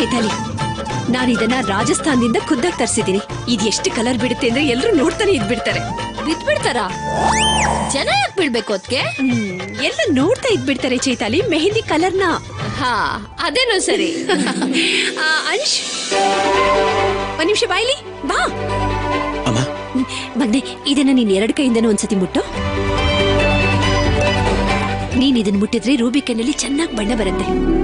ಚೈತಾಲಿ ನಾನು ಇದನ್ನ ರಾಜಸ್ಥಾನದಿಂದ ಖುದ್ದಾಗಿ ತರಿಸಿದ್ದೀನಿ ಇದು ಎಷ್ಟು ಕಲರ್ ಬಿಡುತ್ತೆ ಅಂದ್ರೆ ಎಲ್ಲರೂ ನೋಡ್ತಾನೆ ಇದ್ ಬಿಡ್ತಾರೆ ಬಿದ್ಬಿಡ್ತಾರ ಜನ ಯಾಕೆ ಬಿಡ್ಬೇಕು ಅದಕ್ಕೆ ಹ್ಮ್, ಎಲ್ಲ ನೋಡ್ತಾ ಇದ್ ಬಿಡ್ತಾರೆ ಚೈತಾಲಿ ಮೆಹಂದಿ ಕಲರ್ನ ಹಾ ಅದೇನು ಸರಿ ಆ, ಅಂಶ್ ಒಂದ್ ನಿಮಿಷ ಬಾಯ್ಲಿ ಬಾ ಅಮ್ಮ ಹ್ಮ್, ಮಗ್ನೆ ಇದನ್ನ ನೀನ್ ಎರಡ್ ಕೈಯಿಂದನೂ ಒಂದ್ಸತಿ ಮುಟ್ಟು ನೀನ್ ಇದನ್ನ ಮುಟ್ಟಿದ್ರೆ ರೂಬಿ ಕಣ್ಣಲ್ಲಿ ಚೆನ್ನಾಗಿ ಬಣ್ಣ ಬರುತ್ತೆ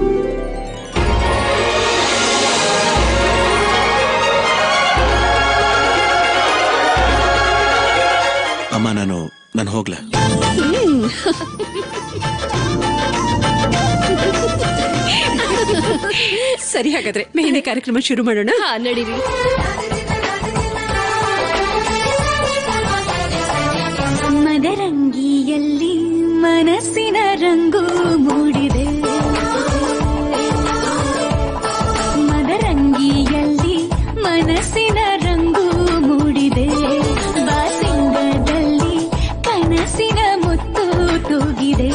ಅಮ್ಮ ನಾನು ನಾನು ಹೋಗ್ಲಾ ಸರಿ ಹಾಗಾದ್ರೆ ಮೆಹಂದಿ ಕಾರ್ಯಕ್ರಮ ಶುರು ಮಾಡೋಣ ಹಾ ನಡೀರಿ ಮದರಂಗಿಯಲ್ಲಿ ಮನಸ್ಸಿನ ರಂಗು ಮೂಡಿದೆ ಮದರಂಗಿಯಲ್ಲಿ ಮನಸ್ಸಿನ ರಂಗು ಮೂಡಿದೆ ಬಾಸಿಂಗದಲ್ಲಿ ಕನಸಿನ ಮುತ್ತು ತೂಗಿದೆ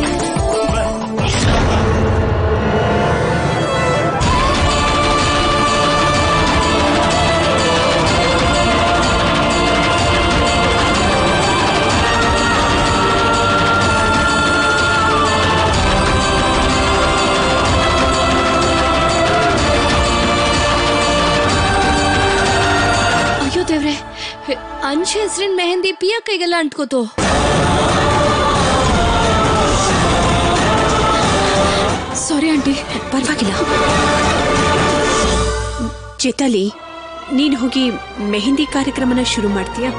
ಅಯ್ಯೋ ದೇವ್ರೆ ಅಂಶ ಹೆಸರಿನ ಮೆಹಂದಿ ಪಿಯ ಕೈಗೆಲ್ಲ ಅಂಟ್ಕೋತು ಸಾರಿ ಆಂಟಿ ಪರವಾಗಿಲ್ಲ ಚೇತಾಲಿ ನೀನ್ ಹೋಗಿ ಮೆಹಂದಿ ಕಾರ್ಯಕ್ರಮನ ಶುರು ಮಾಡ್ತೀಯಾ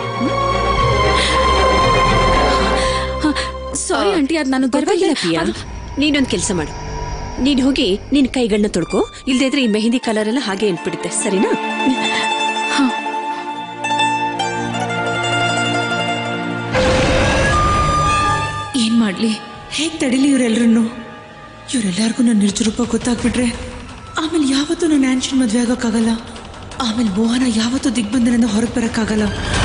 ಸಾರಿ ಆಂಟಿ ಅದ್ ನಾನು ಪರವಾಗಿಲ್ಲ ಪ್ರಿಯಾ ನೀನೊಂದ್ ಕೆಲಸ ಮಾಡು ನೀನ್ ಹೋಗಿ ನಿನ್ ಕೈಗಳನ್ನ ತೊಳ್ಕೊ ಇಲ್ದೇ ಇದ್ರೆ ಈ ಮೆಹಂದಿ ಕಲರ್ ಎಲ್ಲ ಹಾಗೆ ಎಂಟ್ಬಿಡುತ್ತೆ ಸರಿನಾ ಏನ್ ಮಾಡ್ಲಿ ಹೇಗ್ ತಡಿಲಿ ಇವರೆಲ್ಲರನ್ನು ಇವರೆಲ್ಲರಿಗೂ ನನ್ನ ನಿಜ ರೂಪ ಗೊತ್ತಾಗ್ಬಿಟ್ರೆ ಆಮೇಲೆ ಯಾವತ್ತೂ ನನ್ನ ಆನ್ಶನ್ ಮದ್ವೆ ಆಗೋಕ್ಕಾಗಲ್ಲ ಆಮೇಲೆ ಮೋಹನ ಯಾವತ್ತೂ ದಿಗ್ಬಂಧನದಿಂದ ಹೊರಗೆ ಬರೋಕ್ಕಾಗಲ್ಲ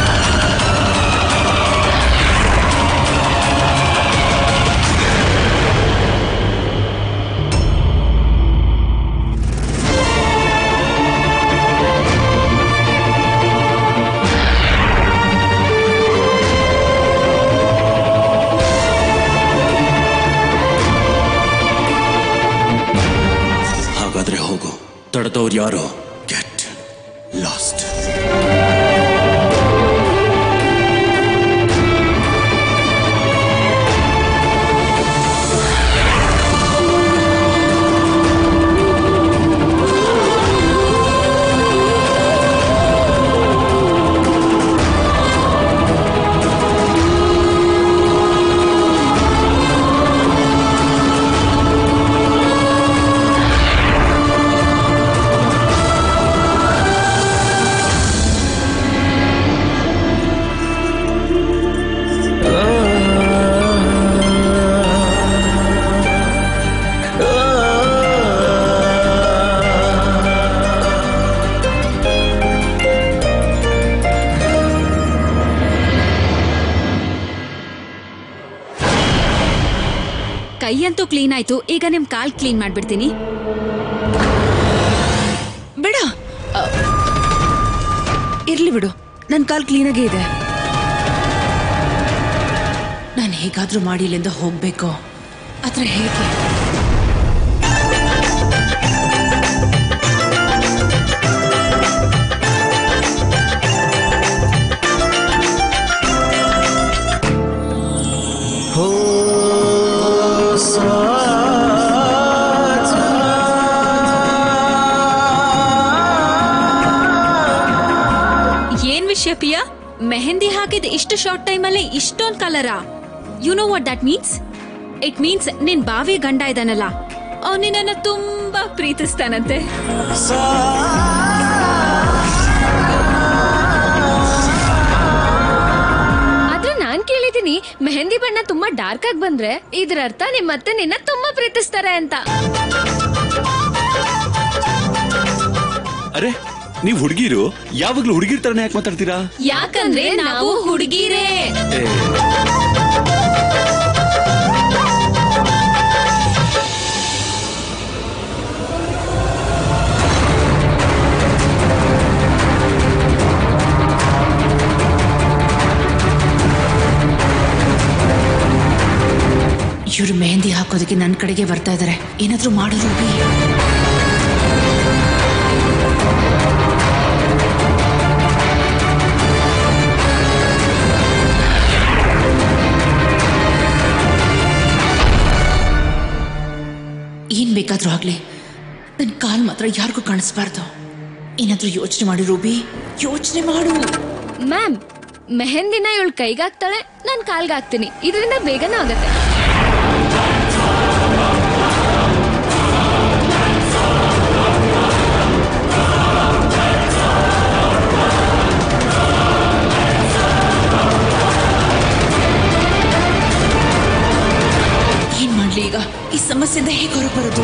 ಹಾಗಾದ್ರೆ ಹೋಗು ತಡೆದವ್ರು ಯಾರು ಗೆಟ್ ಲಾಸ್ಟ್ ಕೈಯಂತೂ ಕ್ಲೀನ್ ಆಯ್ತು ಈಗ ನಿಮ್ ಕಾಲ್ ಕ್ಲೀನ್ ಮಾಡ್ಬಿಡ್ತೀನಿ ಬೇಡ ಅ, ಇರ್ಲಿ ಬಿಡು ನನ್ನ ಕಾಲ್ ಕ್ಲೀನಾಗೇ ಇದೆ ನಾನು ಹೇಗಾದ್ರೂ ಮಾಡಿ ಇಲ್ಲಿಂದ ಹೋಗ್ಬೇಕು ಆದ್ರೆ ಹೇಗೆ ಏನ್ ವಿಷಯ ಪಿಯಾ ಮೆಹಂದಿ ಹಾಕಿದ ಇಷ್ಟು ಶಾರ್ಟ್ ಟೈಮ್ ಅಲ್ಲೇ ಇಷ್ಟೊಂದ್ ಕಲರಾ you know what that means it means ನಿನ್ ಬಾವಿ ಗಂಡ ಇದಾನಲ್ಲ ಅವ್ನು ನಿನ್ನನ್ನ ತುಂಬಾ ಪ್ರೀತಿಸ್ತಾನಂತೆ ಆದ್ರೆ ನಾನ್ ಕೇಳಿದೀನಿ ಮೆಹಂದಿ ಬಣ್ಣ ತುಂಬಾ ಡಾರ್ಕ್ ಆಗಿ ಬಂದ್ರೆ ಇದ್ರ ಅರ್ಥ ನಿಮ್ ಮತ್ತೆ ನಿನ್ನ ತುಂಬಾ ಪ್ರೀತಿಸ್ತಾರೆ ಅಂತ ಅರೆ ನೀವು ಹುಡುಗಿರು ಯಾವಾಗ್ಲೂ ಹುಡುಗಿರ್ ತರನೇ ಯಾಕೆ ಮಾತಾಡ್ತೀರಾ ಯಾಕಂದ್ರೆ ನಾವು ಹುಡುಗಿರೇ ಏ, ಇವ್ರು ಮೆಹಂದಿ ಹಾಕೋದಕ್ಕೆ ನನ್ನ ಕಡೆಗೆ ಬರ್ತಾ ಇದ್ದಾರೆ ಏನಾದ್ರೂ ಮಾಡು ರೂಬಿ ಏನ್ ಬೇಕಾದ್ರೂ ಆಗ್ಲಿ ನನ್ನ ಕಾಲ್ ಮಾತ್ರ ಯಾರಿಗೂ ಕಾಣಿಸ್ಬಾರ್ದು ಏನಾದ್ರೂ ಯೋಚನೆ ಮಾಡು ರೂಬಿ ಯೋಚನೆ ಮಾಡು ಮ್ಯಾಮ್ ಮೆಹಂದಿನ ಇವಳು ಕೈಗಾಕ್ತಾಳೆ ನಾನು ಕಾಲ್ಗಾಕ್ತೀನಿ ಇದರಿಂದ ಬೇಗನೆ ಆಗತ್ತೆ ಏನ್ ಮಾಡ್ಲಿ ಈಗ ಈ ಸಮಸ್ಯೆಯಿಂದ ಹೇಗೆ ಹೊರಗೆ ಬರೋದು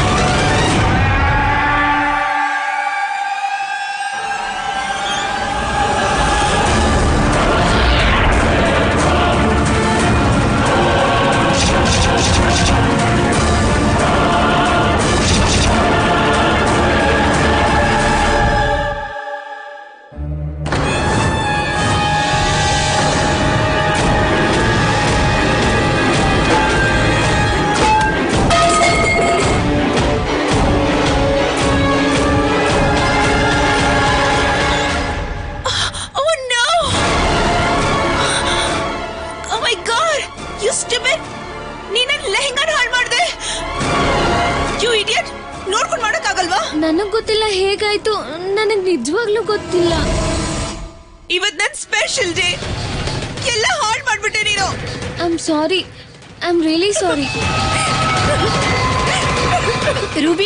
Oh no! Oh my god! You stupid! ನೀನ್ ನನ್ ಲೆಹಂಗಾನ ಹಾಳು ಮಾಡ್ದೆ ಯು ಇಡಿಯಟ್ ನೋಡ್ಕೊಂಡು ಮಾಡಕ್ಕಾಗಲ್ವಾ ನನಗ್ ಗೊತ್ತಿಲ್ಲ ಹೇಗಾಯ್ತು ನನಗ್ ನಿಜವಾಗ್ಲೂ ಗೊತ್ತಿಲ್ಲ ಇವತ್ ನನ್ ಸ್ಪೆಷಲ್ ಡೇ ಎಲ್ಲ ಹಾಳು ಮಾಡ್ಬಿಟ್ಟೆ ನೀನು I am sorry I am really sorry Ruby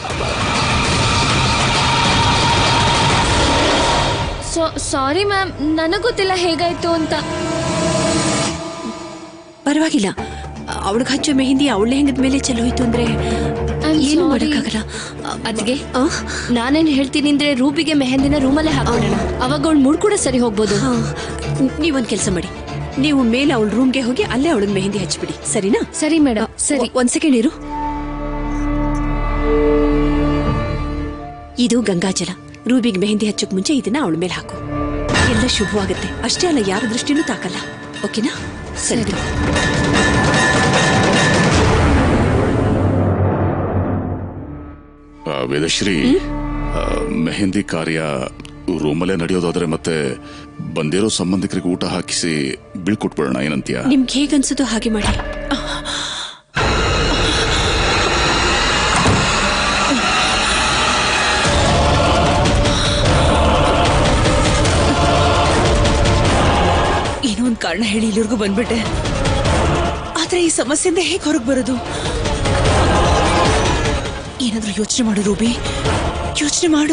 sorry ma'am ನನಗ್ ಗೊತ್ತಿಲ್ಲ ಹೇಗಾಯ್ತು ಅಂತ ಪರವಾಗಿಲ್ಲ ಅವಳಿಗೆ ಹಚ್ಚೋ ಮೆಹಂದಿ ಅವಳ ಹೆಂಗದ ಮೇಲೆ ಚೆಲ್ಲೋಯ್ತು ಅಂದ್ರೆ I'm ಏನು sorry. ಮಾಡಕ್ಕಾಗಲ್ಲ ಅದ್ಗೆ ಆ? ನಾನೇನ್ ಹೇಳ್ತೀನಿ ಅಂದ್ರೆ ರೂಬಿಗೆ ಮೆಹಂದಿನ ರೂಮಲ್ಲೇ ಹಾಕೋಣ ಅವಾಗ ಅವಳು ಮುಡ್ ಕೂಡ ಸರಿ ಹೋಗ್ಬೋದು ಹಾ, ನೀವೊಂದ್ ಕೆಲಸ ಮಾಡಿ ನೀವು ಮೇಲೆ ಅವಳ ರೂಮ್ಗೆ ಹೋಗಿ ಅಲ್ಲೇ ಅವಳಿಗೆ ಮೆಹಂದಿ ಹಚ್ಬಿಡಿ ಸರಿನಾ ಸರಿ ಮೇಡಮ್ ಸರಿ ಒ- ಒಂದ್ ಸೆಕೆಂಡ್ ಇರು ಇದು ಗಂಗಾಜಲ ರೂಬಿಗೆ ಮೆಹಂದಿ ಹಚ್ಚಕ್ ಮುಂಚೆ ಇದನ್ನ ಅವಳ ಮೇಲೆ ಹಾಕು ಎಲ್ಲ ಶುಭವಾಗುತ್ತೆ ಅಷ್ಟೇ ಅಲ್ಲ ಯಾರ ದೃಷ್ಟಿನೂ ತಾಕಲ್ಲ ಓಕೆನಾ ಸರಿ ಆ, ವೇದಶ್ರೀ ಆ, ಮೆಹಂದಿ ಕಾರ್ಯ ರೂಮಲ್ಲೇ ನಡೆಯೋದಾದ್ರೆ ಮತ್ತೆ ಬಂದಿರೋ ಸಂಬಂಧಿಕರಿಗೆ ಊಟ ಹಾಕಿಸಿ ಬೀಳ್ಕೊಟ್ಬಿಡೋಣ ಏನಂತೀಯ ನಿಮ್ಗೆ ಹೇಗನ್ಸುತ್ತೋ ಹಾಗೆ ಮಾಡಿ ಏನೋ ಒಂದ್ ಕಾರಣ ಹೇಳಿ ಇಲ್ಲಿವರೆಗೂ ಬಂದ್ಬಿಟ್ಟೆ ಆದ್ರೆ ಈ ಸಮಸ್ಯೆಯಿಂದ ಹೇಗೆ ಹೊರಗೆ ಬರೋದು ಏನಾದ್ರೂ ಯೋಚನೆ ಮಾಡು ರೂಬಿ ಯೋಚನೆ ಮಾಡು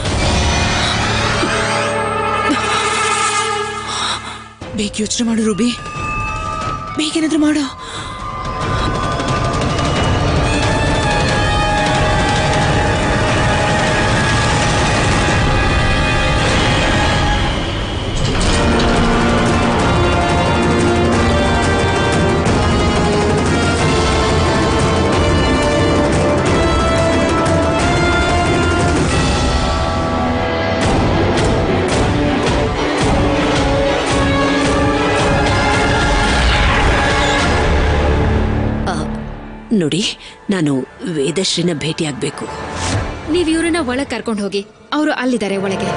ಬೇಗ ಯೋಚನೆ ಮಾಡು ರೂಬಿ ಬೇಗ ಏನಾದ್ರೂ ಮಾಡು ನೋಡಿ ನಾನು ವೇದಶ್ರೀನ ಭೇಟಿಯಾಗಬೇಕು ನೀವ್ ಇವ್ರನ್ನ ಒಳಗ್ ಕರ್ಕೊಂಡು ಹೋಗಿ ಅವರು ಅಲ್ಲಿದ್ದಾರೆ ಒಳಗೆ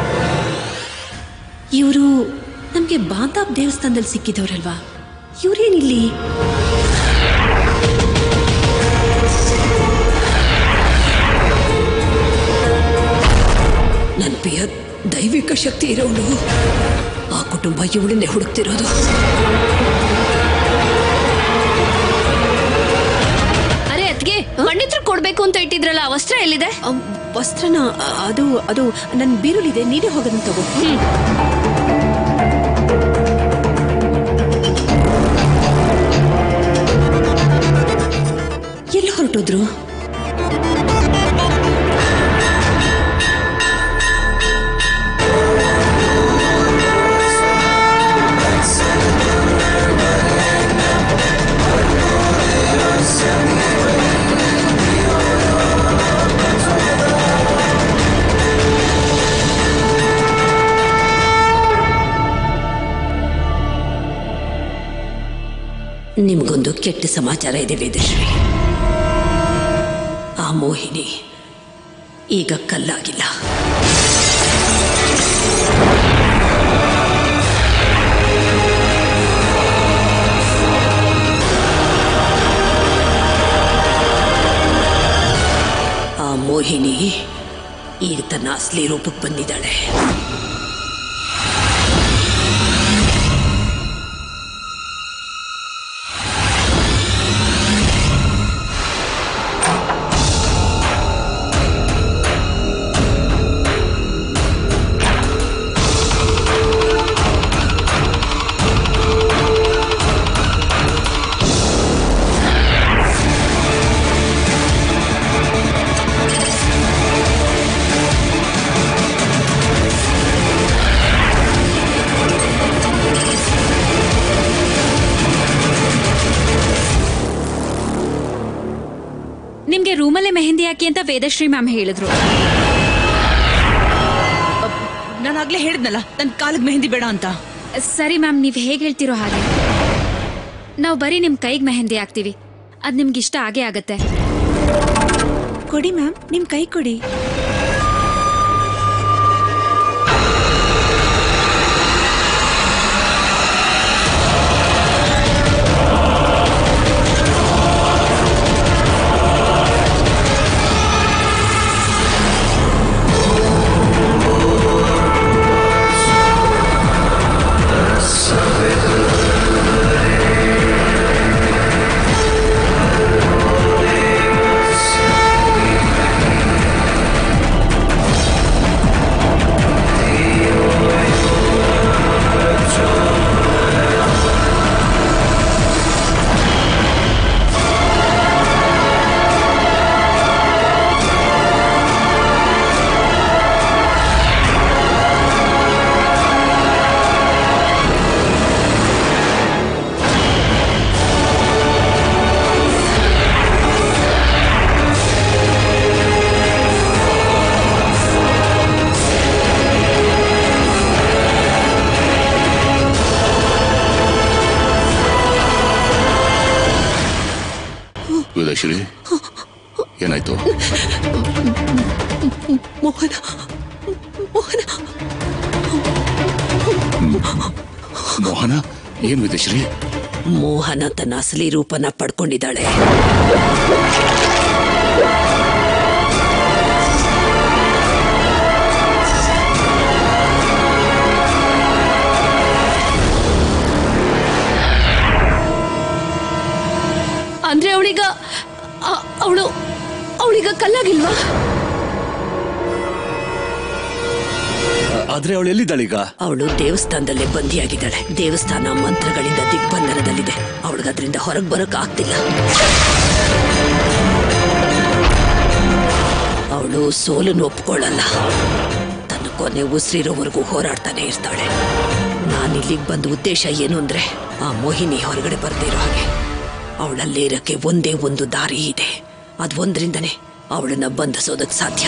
ಇವರು ನಮ್ಗೆ ಬಾಂತಾಬ್ ದೇವಸ್ಥಾನದಲ್ಲಿ ಸಿಕ್ಕಿದವರಲ್ವಾ ಇವ್ರೇನಿಲ್ಲಿ ನನ್ನ ಪ್ರಿಯ ದೈವಿಕ ಶಕ್ತಿ ಇರೋಳು ಆ ಕುಟುಂಬ ಇವಳನ್ನೇ ಹುಡುಕ್ತಿರೋದು ಅರೆ ಅದ್ಗೆ ಪಂಡಿತ್ರು ಕೊಡ್ಬೇಕು ಅಂತ ಇಟ್ಟಿದ್ರಲ್ಲ ಆ ವಸ್ತ್ರ ಎಲ್ಲಿದೆ ಆ ವಸ್ತ್ರನ ಆ, ಅದು ಅದು ನನ್ನ ಬೀರುಲಿದೆ ನೀನೇ ಹೋಗೋದನ್ನ ತಗೋ ಎಲ್ಲಿ ಹೊರಟೋದ್ರು ನಿಮ್ಗೊಂದು ಕೆಟ್ಟ ಸಮಾಚಾರ ಇದೆ ವೇದಶ್ರೀ ಆ ಮೋಹಿನಿ ಈಗ ಕಲ್ಲಾಗಿಲ್ಲ ಆ ಮೋಹಿನಿ ಈಗ ತನ್ನ ಅಸಲಿ ರೂಪಕ್ಕೆ ಬಂದಿದ್ದಾಳೆ ನಿಮ್ಗೆ ರೂಮಲ್ಲೇ ಮೆಹಂದಿ ಹಾಕಿ ಅಂತ ವೇದಶ್ರೀ ಮ್ಯಾಮ್ ಹೇಳಿದ್ರು ನಾನು ಆಗ್ಲೇ ಹೇಳಿದ್ನಲ್ಲ ನನ್ನ ಕಾಲಿಗೆ ಮೆಹಂದಿ ಬೇಡ ಅಂತ ಸರಿ ಮ್ಯಾಮ್ ನೀವು ಹೇಗೆ ಹೇಳ್ತಿರೋ ಹಾಗೆ ನಾವು ಬರೀ ನಿಮ್ ಕೈಗೆ ಮೆಹಂದಿ ಹಾಕ್ತೀವಿ ಅದ್ ನಿಮ್ಗೆ ಇಷ್ಟ ಆಗೇ ಆಗತ್ತೆ ಕೊಡಿ ಮ್ಯಾಮ್ ನಿಮ್ ಕೈ ಕೊಡಿ ವೇದಶ್ರೀ ಏನಾಯ್ತು ಮೋಹನ ಮೋಹನ ಮೋಹನ ಏನ್ ವೇದಶ್ರೀ ಮೋಹನ ತನ್ನ ಅಸಲಿ ರೂಪನ ಪಡ್ಕೊಂಡಿದ್ದಾಳೆ ಅಂದ್ರೆ ಅವಳೀಗ ಅವಳು ಅವಳೀಗ ಕಲ್ಲಾಗಿಲ್ವಾ ಆದ್ರೆ ಅವಳು ಎಲ್ಲಿದ್ದಾಳೀಗ ಅವಳು ದೇವಸ್ಥಾನದಲ್ಲೇ ಬಂದಿಯಾಗಿದ್ದಾಳೆ ದೇವಸ್ಥಾನ ಮಂತ್ರಗಳಿಂದ ದಿಗ್ಬಂಧನದಲ್ಲಿದೆ ಅವಳಿಗದ್ರಿಂದ ಹೊರಗೆ ಬರೋಕ್ ಆಗ್ತಿಲ್ಲ ಅವಳು ಸೋಲನ್ನು ಒಪ್ಕೊಳ್ಳಲ್ಲ ತನ್ನ ಕೊನೆ ಉಸಿರಿರೋವರೆಗೂ ಹೋರಾಡ್ತಾನೆ ಇರ್ತಾಳೆ ನಾನು ಇಲ್ಲಿಗೆ ಬಂದ ಉದ್ದೇಶ ಏನು ಅಂದ್ರೆ ಆ ಮೋಹಿನಿ ಹೊರಗಡೆ ಬರ್ದೇ ಇರೋ ಹಾಗೆ ಅವಳಲ್ಲೇ ಇರಕ್ಕೆ ಒಂದೇ ಒಂದು ದಾರಿ ಇದೆ ಅದು ಒಂದ್ರಿಂದನೇ ಅವಳನ್ನ ಬಂಧಿಸೋದಕ್ಕೆ ಸಾಧ್ಯ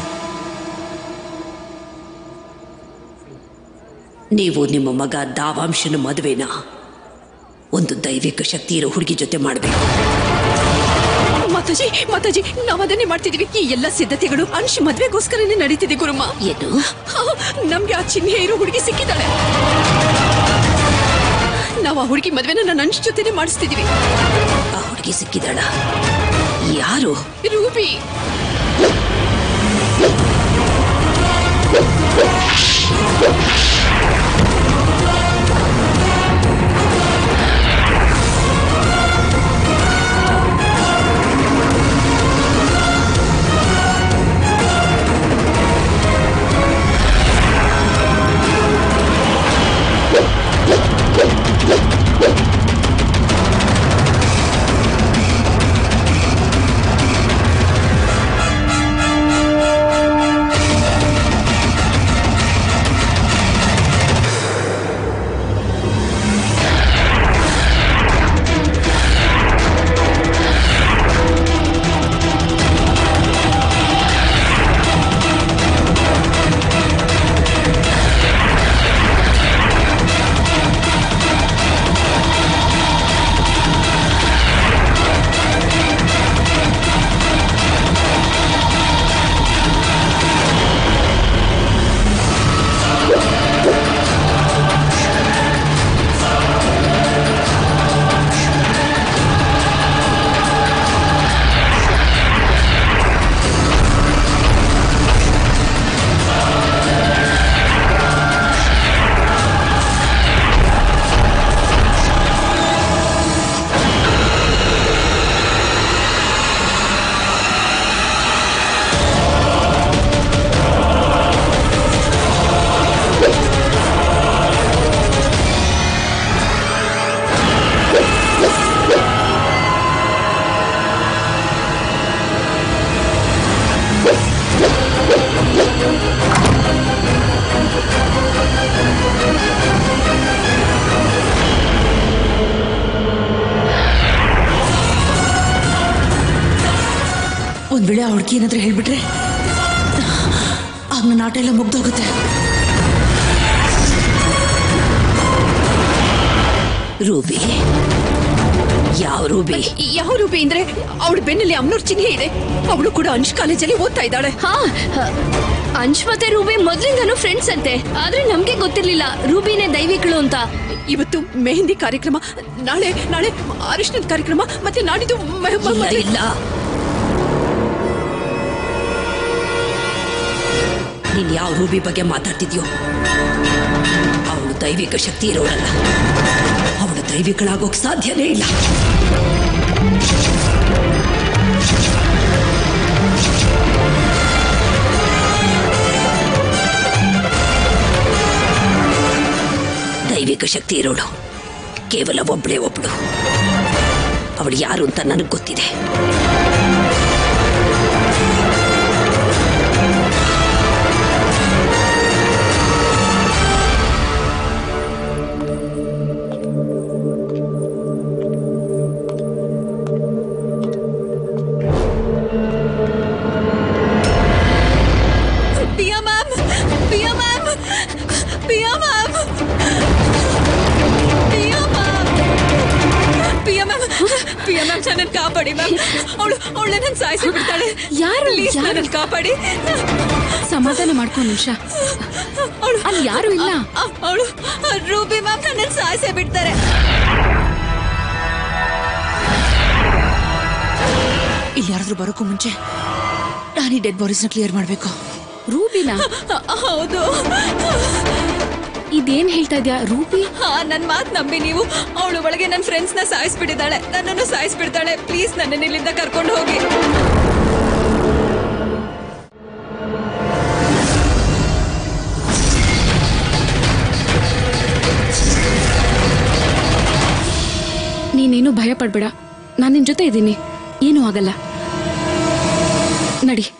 ನೀವು ನಿಮ್ಮ ಮಗ ದಾವಾಂಶನ ಮದುವೆನ ಒಂದು ದೈವಿಕ ಶಕ್ತಿ ಇರೋ ಹುಡುಗಿ ಜೊತೆ ಮಾಡಬೇಕು ಮಾತಾಜಿ ಮಾತಾಜಿ ನಾವ್ ಅದನ್ನೇ ಮಾಡ್ತಿದೀವಿ ಈ ಎಲ್ಲ ಸಿದ್ಧತೆಗಳು ಅಂಶ್ ಮದ್ವೆಗೋಸ್ಕರನೇ ನಡೀತಿದೆ ಗುರುಮ್ಮ ಏನು ಹಾ, ನಮ್ಗೆ ಆ ಚಿಹ್ನೆ ಇರೋ ಹುಡುಗಿ ಸಿಕ್ಕಿದ್ದಾಳೆ ನಾವ್ ಆ ಹುಡುಗಿ ಮದ್ವೆನ ನನ್ನ ಅಂಶ್ ಜೊತೆನೆ ಮಾಡಿಸ್ತಿದೀವಿ ಆ ಹುಡುಗಿ ಸಿಕ್ಕಿದಾಳ ಯಾರು ರೂಬಿ ವೇಳೆ ಆ ಹುಡುಗಿ ಏನಾದ್ರೂ ಹೇಳ್ಬಿಟ್ರೆ ಆಗ ನನ್ನ ಆಟ ಎಲ್ಲ ಮುಗ್ದೋಗುತ್ತೆ ರೂಬಿ ಯಾವ ರೂಬಿ ಯಾವ ರೂಪಿ ಅಂದ್ರೆ ಅವಳ ಬೆನ್ನಲ್ಲಿ ಅಮ್ನೋರ್ ಚಿಹ್ನೆ ಇದೆ ಅವಳು ಕೂಡ ಅಂಶ್ ಕಾಲೇಜಲ್ಲಿ ಓದ್ತಾ ಇದ್ದಾಳೆ ಹಾ ಹ, ಅಂಶ್ ಮತ್ತೆ ರೂಬಿ ಮೊದ್ಲಿಂದನೂ ಫ್ರೆಂಡ್ಸ್ ಅಂತೆ ಆದ್ರೆ ನಮ್ಗೆ ಗೊತ್ತಿರ್ಲಿಲ್ಲ ರೂಬಿನೇ ದೈವಿಕಳು ಅಂತ ಇವತ್ತು ಮೆಹಂದಿ ಕಾರ್ಯಕ್ರಮ ನಾಳೆ ನಾಳೆ ಅರಿಶಿನದ ಕಾರ್ಯಕ್ರಮ ಮತ್ತೆ ನಾಡಿದ್ದು ಮ- ಮ- ಇಲ್ಲ ಮದ್ವೆ. ಇಲ್ಲ ನೀನ್ ಯಾವ ರೂಬಿ ಬಗ್ಗೆ ಮಾತಾಡ್ತಿದ್ಯೋ ಅವಳು ದೈವಿಕ ಶಕ್ತಿ ಇರೋಳಲ್ಲ ಅವಳು ದೈವಿಕಳಾಗೋಕ್ ಸಾಧ್ಯನೇ ಇಲ್ಲ ದೈವಿಕ ಶಕ್ತಿ ಇರೋಳು ಕೇವಲ ಒಬ್ಳೇ ಒಬ್ಳು ಅವಳು ಯಾರು ಅಂತ ನನಗೆ ಗೊತ್ತಿದೆ Piya ma'am Piya ma'am Piya ma'am Piya ma'am Piya ma'am Piya ma'am ನನ್ನನ್ನು ಕಾಪಾಡಿ ಮ್ಯಾಮ್ ಅವಳು ಅವಳು ನನ್ನ ಸಾಯಿಸಿ ಬಿಡ್ತಾಳೆ ಯಾರು? ಪ್ಲೀಸ್ ಯಾರು? ನನ್ನನ್ನು ಕಾಪಾಡಿ ಸಮಾಧಾನ ಮಾಡ್ಕೊ ನಿಮಿಷ ಅವಳು ಅಲ್ಲಿ ಯಾರು ಇಲ್ಲ. ಅವಳು ರೂಬಿ ಮ್ಯಾಮ್ ನನ್ನನ್ನು ಸಾಯಿಸೇ ಬಿಡ್ತಾರೆ ಇಲ್ಲಿ ಯಾರಾದ್ರೂ ಬರೋಕ್ಕೂ ಮುಂಚೆ ನಾನು ಈ ಡೆಡ್ ಬಾಡೀಸ್ನ ಕ್ಲಿಯರ್ ಮಾಡಬೇಕು ರೂಬಿನಾ ಹೌದು ಇದೇನ್ ಹೇಳ್ತಾ ಇದ್ಯಾ ರೂಬಿ ಹಾ ನನ್ ಮಾತ್ ನಂಬಿ ನೀವು ಅವಳು ಒಳಗೆ ನನ್ನ ಫ್ರೆಂಡ್ಸ್ ನ ಸಾಯಿಸ್ಬಿಟ್ಟಿದ್ದಾಳೆ ನನ್ನನ್ನು ಸಾಯಿಸ್ಬಿಡ್ತಾಳೆ ಪ್ಲೀಸ್ ನನ್ನನ್ನು ಇಲ್ಲಿಂದ ಕರ್ಕೊಂಡು ಹೋಗಿ ನೀನೇನು ಭಯ ಪಡ್ಬೇಡ ನಾನು ನಿನ್ ಜೊತೆ ಇದ್ದೀನಿ ಏನೂ ಆಗಲ್ಲ ನಡಿ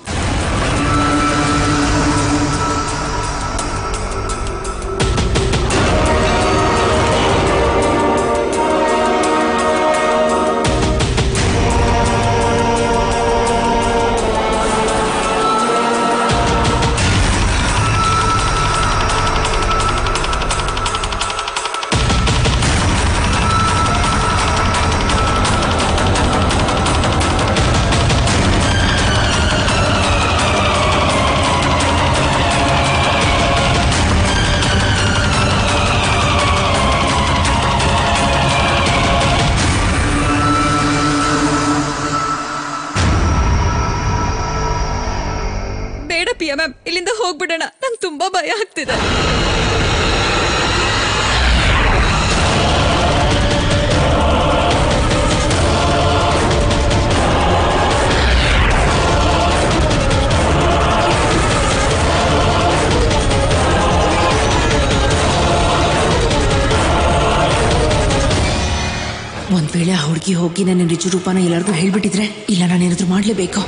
ಬೇಡ ಪಿಯ ಮ್ಯಾಮ್ ಇಲ್ಲಿಂದ ಹೋಗ್ಬಿಡೋಣ ನಂಗೆ ತುಂಬಾ ಭಯ ಆಗ್ತಿದೆ ಒಂದ್ ವೇಳೆ ಆ ಹುಡುಗಿ ಹೋಗಿ ನನ್ನ ನಿಜ ರೂಪನ ಎಲ್ಲರಿಗೂ ಹೇಳ್ಬಿಟ್ಟಿದ್ರೆ ಇಲ್ಲ ನಾನೇನಾದ್ರೂ ಮಾಡ್ಲೇಬೇಕು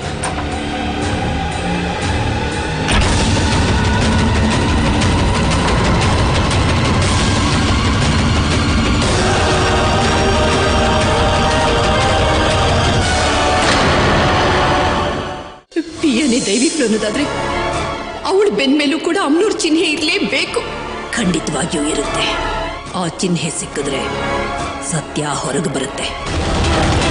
ಪಿಯನೇ ದೈವಿಕಳು ಅನ್ನೋದಾದ್ರೆ ಅವಳ ಬೆನ್ಮೇಲೂ ಕೂಡ ಅಮ್ನೋರ್ ಚಿಹ್ನೆ ಇರ್ಲೇಬೇಕು ಖಂಡಿತವಾಗಿಯೂ ಇರುತ್ತೆ ಆ ಚಿಹ್ನೆ ಸಿಕ್ಕಿದ್ರೆ ಸತ್ಯ ಹೊರಗೆ ಬರುತ್ತೆ